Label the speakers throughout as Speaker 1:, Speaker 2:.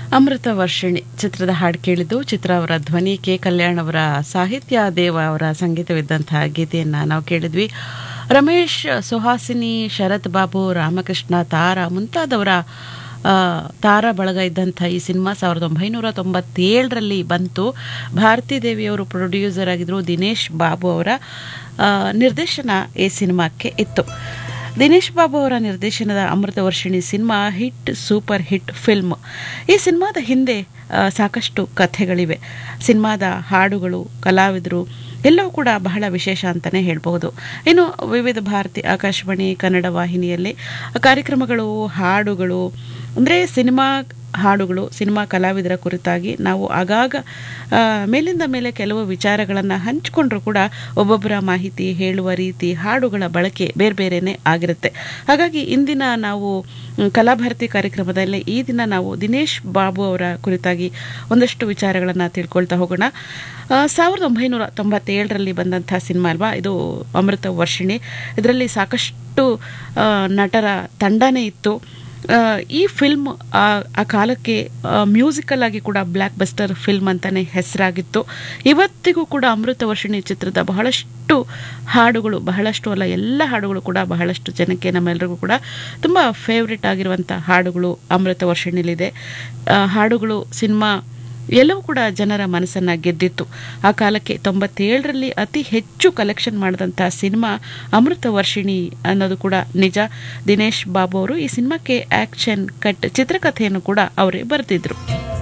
Speaker 1: ಅಮೃತ ವರ್ಷಿಣಿ ಚಿತ್ರದ ಹಾಡು ಕೇಳಿದ್ದು ಚಿತ್ರ ಅವರ ಧ್ವನಿ ಕೆ ಕಲ್ಯಾಣ್ ಅವರ ಸಾಹಿತ್ಯ ದೇವ ಅವರ ಸಂಗೀತವಿದ್ದಂತಹ ಗೀತೆಯನ್ನು ನಾವು ಕೇಳಿದ್ವಿ ರಮೇಶ್ ಸುಹಾಸಿನಿ ಶರತ್ ಬಾಬು ರಾಮಕೃಷ್ಣ ತಾರ ಮುಂತಾದವರ ಆ, ತಾರ ಬಳಗ ಇದ್ದಂಥ ಈ ಸಿನಿಮಾ ಸಾವಿರದ ಒಂಬೈನೂರ ತೊಂಬತ್ತೇಳರಲ್ಲಿ ಬಂತು ಭಾರತೀ ದೇವಿಯವರು ಪ್ರೊಡ್ಯೂಸರ್ ಆಗಿದ್ದರು ದಿನೇಶ್ ಬಾಬು ಅವರ ಆ, ನಿರ್ದೇಶನ ಈ ಸಿನಿಮಾಕ್ಕೆ ಇತ್ತು ದಿನೇಶ್ ಬಾಬು ಅವರ ನಿರ್ದೇಶನದ Amrutha Varshini cinema hit super hit film ಈ ಸಿನಿಮಾದ ಹಿಂದೆ ಆ, ಸಾಕಷ್ಟು ಕಥೆಗಳಿವೆ ಸಿನಿಮಾದ ಹಾಡುಗಳು ಕಲಾವಿದರು ಎಲ್ಲವೂ ಕೂಡ ಬಹಳ ವಿಶೇಷ ಅಂತಲೇ ಹೇಳ್ಬಹುದು ಇನ್ನು ವಿವಿಧ ಭಾರತಿ ಆಕಾಶವಾಣಿ ಕನ್ನಡ ವಾಹಿನಿಯಲ್ಲಿ ಕಾರ್ಯಕ್ರಮಗಳು ಹಾಡುಗಳು ಅಂದರೆ ಸಿನಿಮಾ ಹಾಡುಗಳು ಸಿನಿಮಾ ಕಲಾವಿದರ ಕುರಿತಾಗಿ ನಾವು ಆಗಾಗ ಆ, ಮೇಲಿಂದ ಮೇಲೆ ಕೆಲವು ವಿಚಾರಗಳನ್ನು ಹಂಚಿಕೊಂಡ್ರೂ ಕೂಡ ಒಬ್ಬೊಬ್ಬರ ಮಾಹಿತಿ ಹೇಳುವ ರೀತಿ ಹಾಡುಗಳ ಬಳಕೆ ಬೇರೆ ಬೇರೆನೇ ಆಗಿರುತ್ತೆ ಹಾಗಾಗಿ ಇಂದಿನ ನಾವು ಮ್, ಕಲಾಭಾರತಿ ಕಾರ್ಯಕ್ರಮದಲ್ಲಿ ಈ ದಿನ ನಾವು ದಿನೇಶ್ ಬಾಬು ಅವರ ಕುರಿತಾಗಿ ಒಂದಷ್ಟು ವಿಚಾರಗಳನ್ನು ತಿಳ್ಕೊಳ್ತಾ ಹೋಗೋಣ ಆ, ಸಾವಿರದ ಒಂಬೈನೂರ ತೊಂಬತ್ತೇಳರಲ್ಲಿ ಬಂದಂಥ ಸಿನಿಮಾ ಅಲ್ವಾ ಇದು ಅಮೃತ ವರ್ಷಿಣಿ ಇದರಲ್ಲಿ ಸಾಕಷ್ಟು ಆ, ನಟರ ತಂಡನೇ ಇತ್ತು ಆ, ಈ ಫಿಲ್ಮ್ ಆ ಆ ಕಾಲಕ್ಕೆ ಮ್ಯೂಸಿಕಲ್ ಆಗಿ ಕೂಡ ಬ್ಲ್ಯಾಕ್ ಬಸ್ಟರ್ ಫಿಲ್ಮ್ ಅಂತಾನೆ ಹೆಸರಾಗಿತ್ತು ಇವತ್ತಿಗೂ ಕೂಡ ಅಮೃತ ವರ್ಷಿಣಿ ಚಿತ್ರದ ಬಹಳಷ್ಟು ಹಾಡುಗಳು ಬಹಳಷ್ಟು ಅಲ್ಲ ಎಲ್ಲ ಹಾಡುಗಳು ಕೂಡ ಬಹಳಷ್ಟು ಜನಕ್ಕೆ ನಮ್ಮೆಲ್ಲರಿಗೂ ಕೂಡ ತುಂಬ ಫೇವ್ರೆಟ್ ಆಗಿರುವಂಥ ಹಾಡುಗಳು ಅಮೃತ ವರ್ಷಿಣಿಲಿದೆ ಆ, ಹಾಡುಗಳು ಸಿನಿಮಾ ಎಲ್ಲವೂ ಕೂಡ ಜನರ ಮನಸ್ಸನ್ನು ಗೆದ್ದಿತ್ತು ಆ ಕಾಲಕ್ಕೆ ತೊಂಬತ್ತೇಳರಲ್ಲಿ ಅತಿ ಹೆಚ್ಚು ಕಲೆಕ್ಷನ್ ಮಾಡಿದಂಥ ಸಿನಿಮಾ ಅಮೃತ ವರ್ಷಿಣಿ ಅನ್ನೋದು ಕೂಡ ನಿಜ ದಿನೇಶ್ ಬಾಬು ಅವರು ಈ ಸಿನಿಮಾಕ್ಕೆ ಆ್ಯಕ್ಷನ್ ಕಟ್ ಚಿತ್ರಕಥೆಯನ್ನು ಕೂಡ ಅವರೇ ಬರೆದಿದ್ರು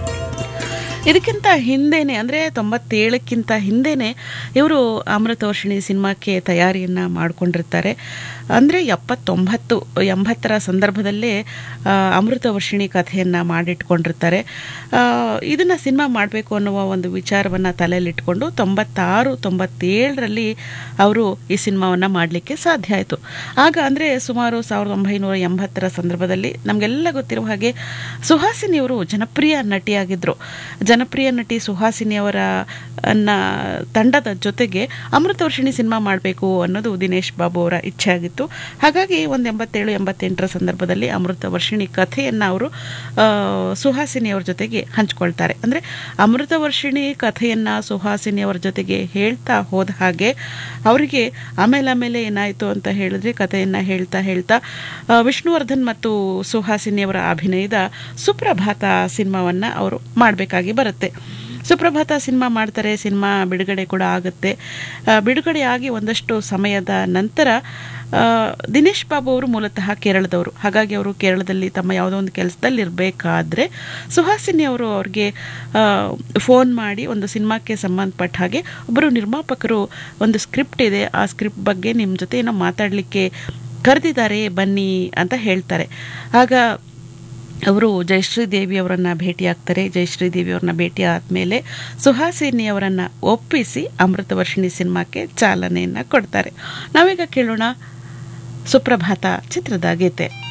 Speaker 1: ಇದಕ್ಕಿಂತ ಹಿಂದೆನೆ ಅಂದರೆ ತೊಂಬತ್ತೇಳಕ್ಕಿಂತ ಹಿಂದೆನೆ ಇವರು ಅಮೃತ ವರ್ಷಿಣಿ ಸಿನಿಮಾಕ್ಕೆ ತಯಾರಿಯನ್ನು ಮಾಡಿಕೊಂಡಿರ್ತಾರೆ ಅಂದರೆ ಎಪ್ಪತ್ತೊಂಬತ್ತು ಎಂಬತ್ತರ ಸಂದರ್ಭದಲ್ಲೇ ಆ, ಅಮೃತ ವರ್ಷಿಣಿ ಕಥೆಯನ್ನು ಮಾಡಿಟ್ಕೊಂಡಿರ್ತಾರೆ ಇದನ್ನು ಸಿನಿಮಾ ಮಾಡಬೇಕು ಅನ್ನುವ ಒಂದು ವಿಚಾರವನ್ನು ತಲೆಯಲ್ಲಿಟ್ಕೊಂಡು ತೊಂಬತ್ತಾರು ತೊಂಬತ್ತೇಳರಲ್ಲಿ ಅವರು ಈ ಸಿನಿಮಾವನ್ನು ಮಾಡಲಿಕ್ಕೆ ಸಾಧ್ಯ ಆಯಿತು ಆಗ ಅಂದರೆ ಸುಮಾರು ಸಾವಿರದ ಒಂಬೈನೂರ ಎಂಬತ್ತರ ಸಂದರ್ಭದಲ್ಲಿ ನಮಗೆಲ್ಲ ಗೊತ್ತಿರುವ ಹಾಗೆ ಸುಹಾಸಿನಿಯವರು ಜನಪ್ರಿಯ ನಟಿಯಾಗಿದ್ದರು ಜನಪ್ರಿಯ ನಟಿ ಸುಹಾಸಿನಿಯವರ ಅನ್ನ ತಂಡದ ಜೊತೆಗೆ ಅಮೃತ ವರ್ಷಿಣಿ ಸಿನಿಮಾ ಮಾಡಬೇಕು ಅನ್ನೋದು ದಿನೇಶ್ ಬಾಬು ಅವರ ಇಚ್ಛೆ ಆಗಿತ್ತು ಹಾಗಾಗಿ ಒಂದು ಎಂಬತ್ತೇಳು ಎಂಬತ್ತೆಂಟರ ಸಂದರ್ಭದಲ್ಲಿ ಅಮೃತ ವರ್ಷಿಣಿ ಕಥೆಯನ್ನು ಅವರು ಆ, ಸುಹಾಸಿನಿಯವ್ರ ಜೊತೆಗೆ ಹಂಚ್ಕೊಳ್ತಾರೆ ಅಂದರೆ ಅಮೃತ ವರ್ಷಿಣಿ ಕಥೆಯನ್ನು ಸುಹಾಸಿನಿಯವರ ಜೊತೆಗೆ ಹೇಳ್ತಾ ಹೋದ ಹಾಗೆ ಅವರಿಗೆ ಆಮೇಲೆ ಆಮೇಲೆ ಏನಾಯಿತು ಅಂತ ಹೇಳಿದ್ರೆ ಕಥೆಯನ್ನು ಹೇಳ್ತಾ ಹೇಳ್ತಾ ಆ, ವಿಷ್ಣುವರ್ಧನ್ ಮತ್ತು ಸುಹಾಸಿನಿಯವರ ಅಭಿನಯದ ಸುಪ್ರಭಾತ ಸಿನಿಮಾವನ್ನು ಅವರು ಮಾಡಬೇಕಾಗಿ ಬರುತ್ತೆ ಸುಪ್ರಭಾತ ಸಿನಿಮಾ ಮಾಡ್ತಾರೆ ಸಿನಿಮಾ ಬಿಡುಗಡೆ ಕೂಡ ಆಗುತ್ತೆ ಆ, ಬಿಡುಗಡೆ ಆಗಿ ಒಂದಷ್ಟು ಸಮಯದ ನಂತರ ಆ, ದಿನೇಶ್ ಬಾಬು ಅವರು ಮೂಲತಃ ಕೇರಳದವರು ಹಾಗಾಗಿ ಅವರು ಕೇರಳದಲ್ಲಿ ತಮ್ಮ ಯಾವುದೋ ಒಂದು ಕೆಲಸದಲ್ಲಿ ಇರಬೇಕಾದ್ರೆ ಸುಹಾಸಿನಿ ಅವರು ಅವ್ರಿಗೆ ಫೋನ್ ಮಾಡಿ ಒಂದು ಸಿನಿಮಾಕ್ಕೆ ಸಂಬಂಧಪಟ್ಟ ಹಾಗೆ ಒಬ್ಬರು ನಿರ್ಮಾಪಕರು ಒಂದು ಸ್ಕ್ರಿಪ್ಟ್ ಇದೆ ಆ ಸ್ಕ್ರಿಪ್ಟ್ ಬಗ್ಗೆ ನಿಮ್ಮ ಜೊತೆ ಏನೋ ಮಾತಾಡಲಿಕ್ಕೆ ಕರೆದಿದ್ದಾರೆ ಬನ್ನಿ ಅಂತ ಹೇಳ್ತಾರೆ ಆಗ ಅವರು ಜಯಶ್ರೀ ದೇವಿಯವರನ್ನು ಭೇಟಿಯಾಗ್ತಾರೆ ಜಯಶ್ರೀ ದೇವಿಯವರನ್ನ ಭೇಟಿ ಆದಮೇಲೆ ಸುಹಾಸಿನಿಯವರನ್ನು ಒಪ್ಪಿಸಿ ಅಮೃತ ವರ್ಷಿಣಿ ಸಿನಿಮಾಕ್ಕೆ ಚಾಲನೆಯನ್ನು ಕೊಡ್ತಾರೆ ನಾವೀಗ ಕೇಳೋಣ ಸುಪ್ರಭಾತ ಚಿತ್ರದ ಗೀತೆ